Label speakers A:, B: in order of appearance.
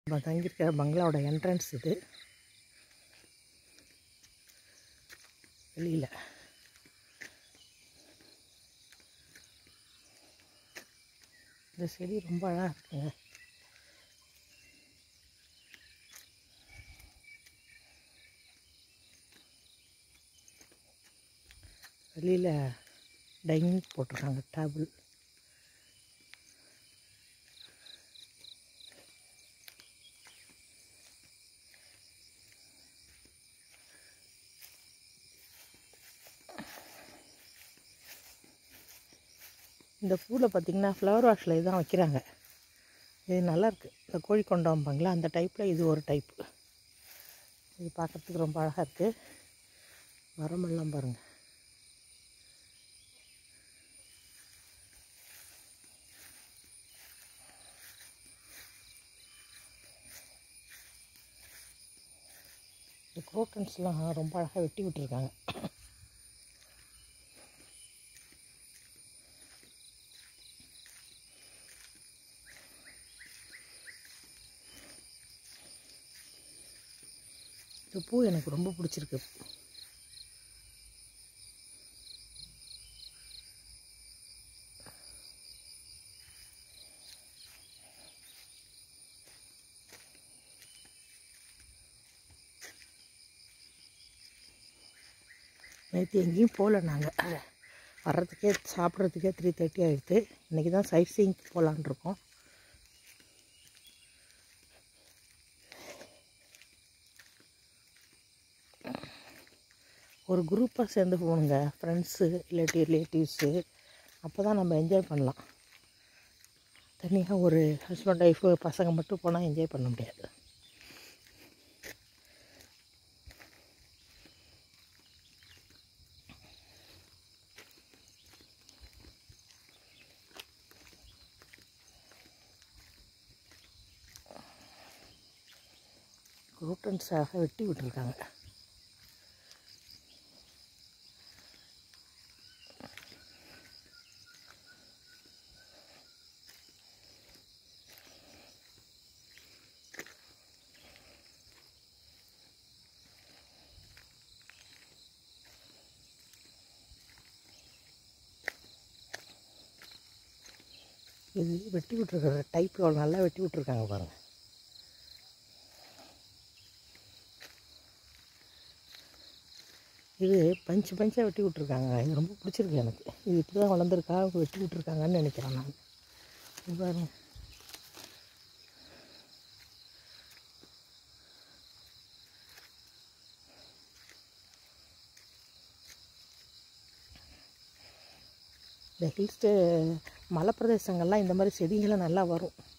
A: நம்ம தங்கியிருக்கிற பங்களாவோட என்ட்ரன்ஸ் இது வெளியில் இந்த செடி ரொம்ப அழகாக இருக்குங்க வெளியில் டைனிங் போட்டிருக்காங்க டேபிள் இந்த பூவில் பார்த்திங்கன்னா ஃப்ளவர் வாஷில் இதுதான் வைக்கிறாங்க இது நல்லாயிருக்கு இந்த கோழி கொண்டாம்பாங்களா அந்த டைப்பில் இது ஒரு டைப்பு இது பார்க்குறதுக்கு ரொம்ப அழகாக இருக்குது மரமெல்லாம் பாருங்கள் இந்த குரோட்டன்ஸ்லாம் ரொம்ப அழகாக வெட்டி விட்டுருக்காங்க இந்த பூ எனக்கு ரொம்ப பிடிச்சிருக்கு நேற்று எங்கேயும் போகல நாங்கள் வர்றதுக்கே சாப்பிட்றதுக்கே த்ரீ தேர்ட்டி ஆகிடுது இன்றைக்கி தான் சைட் சீயிங்க்கு போகலான் இருக்கோம் ஒரு குரூப்பாக சேர்ந்து போகணுங்க ஃப்ரெண்ட்ஸு இல்லாட்டி ரிலேட்டிவ்ஸு அப்போ தான் நம்ம என்ஜாய் பண்ணலாம் தனியாக ஒரு ஹஸ்பண்ட் ஒய்ஃபு பசங்க மட்டும் போனால் என்ஜாய் பண்ண முடியாது குரூட்டன்ஸாக வெட்டி விட்டுருக்காங்க இது வெட்டி விட்டுருக்கிற டைப் எவ்வளோ நல்லா வெட்டி விட்டுருக்காங்க பாருங்கள் இது பஞ்சு பஞ்சாக வெட்டி விட்ருக்காங்க இது ரொம்ப பிடிச்சிருக்கு எனக்கு இது இப்படி தான் வளர்ந்துருக்கா வெட்டி விட்ருக்காங்கன்னு நினைக்கிறேன் நான் இது பாருங்க இந்த ஹில்ஸ்ட்டு மலை பிரதேசங்கள்லாம் இந்த மாதிரி செடிங்கள்லாம் நல்லா வரும்